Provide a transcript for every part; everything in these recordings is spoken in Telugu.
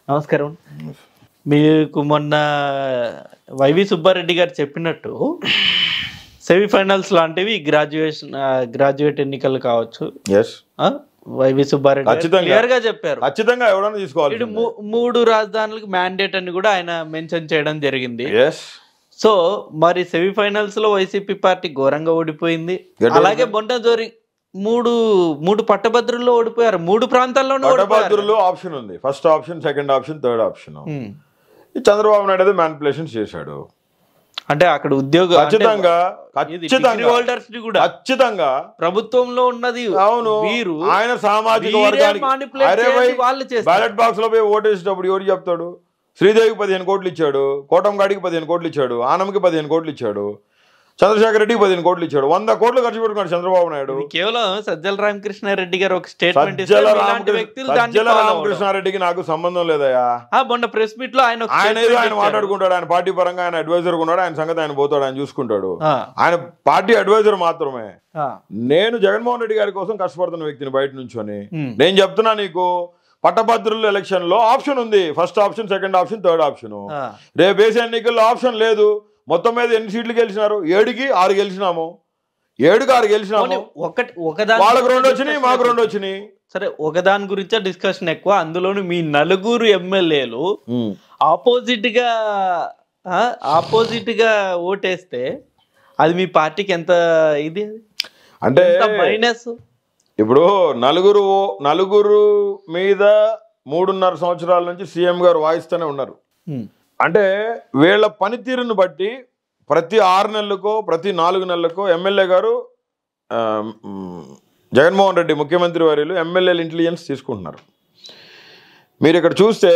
నమస్కారం మీకు మొన్న వైవి సుబ్బారెడ్డి గారు చెప్పినట్టు సెమీఫైనల్స్ లాంటివి గ్రాడ్యుయేషన్ గ్రాడ్యుయేట్ ఎన్నికలు కావచ్చు ఎస్ ఆ? వైవి సుబ్బారెడ్డి ఖచ్చితంగా. క్లియర్ గా చెప్పారు ఖచ్చితంగా ఎవడన్నా తీసుకోవాలి ఇటు మూ- మూడు రాజధానులకు మ్యాండేట్ అని కూడా ఆయన మెన్షన్ చేయడం జరిగింది ఎస్ సో మరి సెమీఫైనల్స్ లో వైసీపీ పార్టీ ఘోరంగా ఓడిపోయింది గట్టి అలాగే బొండజోరి మూడు మూడు పట్టభద్రుల్లో ఓడిపోయారు మూడు ప్రాంతాల్లోనూ ఓడిపోయారు పట్టభద్రులు ఆప్షన్ ఉంది first option second option third option um. ఈ చంద్రబాబు నాయుడు అయితే మ్యానిపులేషన్ చేశాడు అంటే అక్కడ ఉద్యోగ ఖచ్చితంగా ఖచ్చితంగా హోల్డర్స్ ని కూడా ఖచ్చితంగా ప్రభుత్వంలో ఉన్నది అవును వీరు ఆయన సామాజిక వీరే వర్గానికి manipulate అరే చేసి భయ్, వాళ్ళు చేస్తారు. బ్యాలెట్ బాక్స్ లో పోయి ఓటేసేటప్పుడు ఎవరు చెప్తాడు శ్రీదేవికి పదిహేను కోట్లు ఇచ్చాడు కోటంగాడికి పదిహేను కోట్లు ఇచ్చాడు ఆనంకి పదిహేను కోట్లు ఇచ్చాడు చంద్రశేఖర్ రెడ్డికి పదిహేను కోట్లు ఇచ్చాడు వంద కోట్లు ఖర్చు పెట్టుకున్నాడు చంద్రబాబు నాయుడు ఇది కేవలం సజ్జల రామకృష్ణారెడ్డి గారు ఒక స్టేట్మెంట్ ఇస్తే సజ్జల ఇలాంటి రామకృష్ణ వ్యక్తులు దాన్ని సజ్జల follow అవ్వడం. రామకృష్ణారెడ్డికి నాకు సంబంధం లేదయా ఆ, మొన్న ప్రెస్ మీట్ లో ఆయన ఒక ఆయన ఏదో statement ఆయన ఇచ్చారు. మాట్లాడుకుంటాడు ఆయన పార్టీ పరంగా ఆయన అడ్వైజర్ ఉన్నాడు ఆయన సంగతి ఆయన పోతాడు ఆయన చూసుకుంటాడు ఆ, ఆయన పార్టీ అడ్వైజర్ మాత్రమే ఆ, నేను జగన్మోహన్ రెడ్డి గారి కోసం కష్టపడుతున్న వ్యక్తిని బయట నుంచొని Hmm. నేను చెప్తున్నా నీకు పట్టభద్రుల ఎలక్షన్ లో ఆప్షన్ ఉంది first option second option third option ఆ. రేపు వేసే ఎన్నికల్లో ఆప్షన్ లేదు మొత్తం మీద ఎన్ని సీట్లు గెలిచినారు ఏడుకి ఆరు గెలిచినాము ఏడుకి ఆరు పోనీ గెలిచినాము ఒకటి ఒకదాని వాళ్ళకి రెండు గురించి వచ్చినాయి discussion మాకు రెండు వచ్చినాయి సరే ఒకదాని గురించే డిస్కషన్ ఎక్కువ అందులోను మీ నలుగురు ఎమ్మెల్యేలు ఆపోజిట్ గా ఆపోజిట్ గా ఓటేస్తే అది మీ పార్టీకి ఎంత ఇది అంటే మైనస్ ఇప్పుడు నలుగురు నలుగురు మీద మూడున్నర సంవత్సరాల నుంచి సీఎం గారు వాయిస్తూనే ఉన్నారు అంటే వీళ్ళ పనితీరును బట్టి ప్రతి ఆరు నెలలకో ప్రతి నాలుగు నెలలకో ఎమ్మెల్యే గారు ఆ, మ్, జగన్మోహన్ రెడ్డి ముఖ్యమంత్రి వర్యులు ఎమ్మెల్యేలు ఇంటెలిజెన్స్ తీసుకుంటున్నారు మీరు ఇక్కడ చూస్తే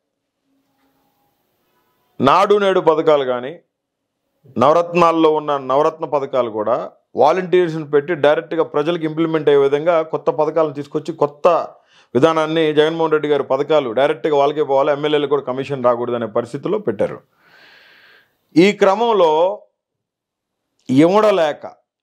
నాడు నేడు పథకాలు కానీ నవరత్నాల్లో ఉన్న నవరత్న పథకాలు కూడా వాలంటీర్స్ని పెట్టి డైరెక్ట్గా ప్రజలకు ఇంప్లిమెంట్ అయ్యే విధంగా కొత్త పథకాలను తీసుకొచ్చి కొత్త విధానాన్ని జగన్మోహన్ రెడ్డి గారు పథకాలు డైరెక్ట్గా వాళ్ళకే పోవాలి ఎమ్మెల్యేలు కూడా కమిషన్ రాకూడదు అనే పరిస్థితిలో పెట్టారు ఈ క్రమంలో ఇవ్వడలేక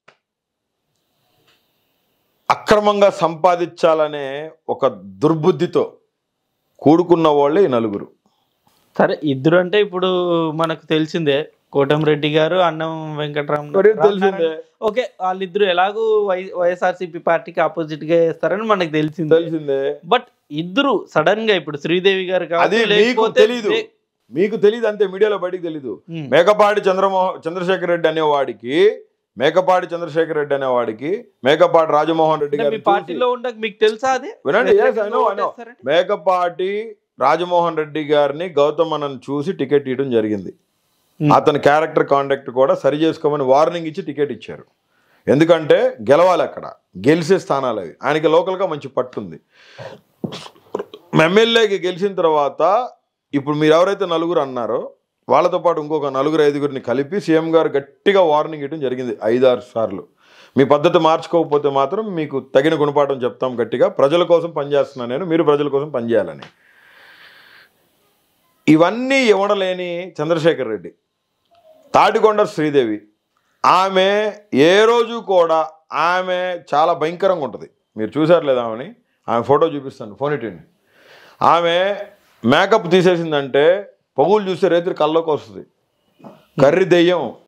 అక్రమంగా సంపాదించాలనే ఒక దుర్బుద్ధితో కూడుకున్న వాళ్ళే ఈ నలుగురు సరే ఇద్దరు అంటే ఇప్పుడు మనకు తెలిసిందే కోటంరెడ్డి గారు అన్నం వెంకటరామ మరి తెలిసిందే. ఓకే వాళ్ళిద్దరు ఎలాగూ వై వైఎస్ఆర్సీపీ పార్టీకి ఆపోజిట్ గా వేస్తారని మనకు తెలిసిందే తెలిసిందే బట్ ఇద్దరు సడన్ గా ఇప్పుడు శ్రీదేవి గారు కావచ్చు, అది మీకు లేకపోతే తెలీదు లే- మీకు తెలియదు అంతే మీడియాలో బయటికి తెలీదు ఉమ్. మేకపాటి చంద్రమోహన్ చంద్రశేఖర్ రెడ్డి అనేవాడికి మేకపాటి చంద్రశేఖర్ రెడ్డి అనేవాడికి మేకపాటి రాజమోహన్ రెడ్డి అంటే గారు మీ పార్టీలో ఉండక మీకు తెలుసా అది వినండి yes, I know, వ్యతిరేకంగా I know. ఓటేస్తారని? మేకపాటి రాజమోహన్ రెడ్డి గారిని గౌతమ్ అన్నను చూసి టికెట్ ఇవ్వడం జరిగింది ఉమ్. అతని క్యారెక్టర్ కాండక్ట్ కూడా సరి చేసుకోమని వార్నింగ్ ఇచ్చి టికెట్ ఇచ్చారు ఎందుకంటే గెలవాలి అక్కడ గెలిచే స్థానాలు అవి ఆయనకి లోకల్గా మంచి పట్టుంది ఎమ్మెల్యేకి గెలిచిన తర్వాత ఇప్పుడు మీరు ఎవరైతే నలుగురు అన్నారో వాళ్ళతో పాటు ఇంకొక నలుగురు ఐదుగురిని కలిపి సీఎం గారు గట్టిగా వార్నింగ్ ఇవ్వడం జరిగింది ఐదారు సార్లు మీ పద్ధతి మార్చుకోకపోతే మాత్రం మీకు తగిన గుణపాఠం చెప్తాం గట్టిగా ప్రజల కోసం పనిచేస్తున్నాను నేను మీరు ప్రజల కోసం పనిచేయాలని ఇవన్నీ ఇవ్వడలేని చంద్రశేఖర్ రెడ్డి తాటికొండ శ్రీదేవి ఆమె ఏ రోజు కూడా ఆమె చాలా భయంకరంగా ఉంటుంది మీరు చూసారు లేదా ఆమెని ఆమె ఫోటో చూపిస్తాను ఫోన్ ఇటండి ఆమె మేకప్ తీసేసిందంటే పొగులు చూస్తే రేత్రి కల్లోకి వస్తుంది కర్రీ దెయ్యం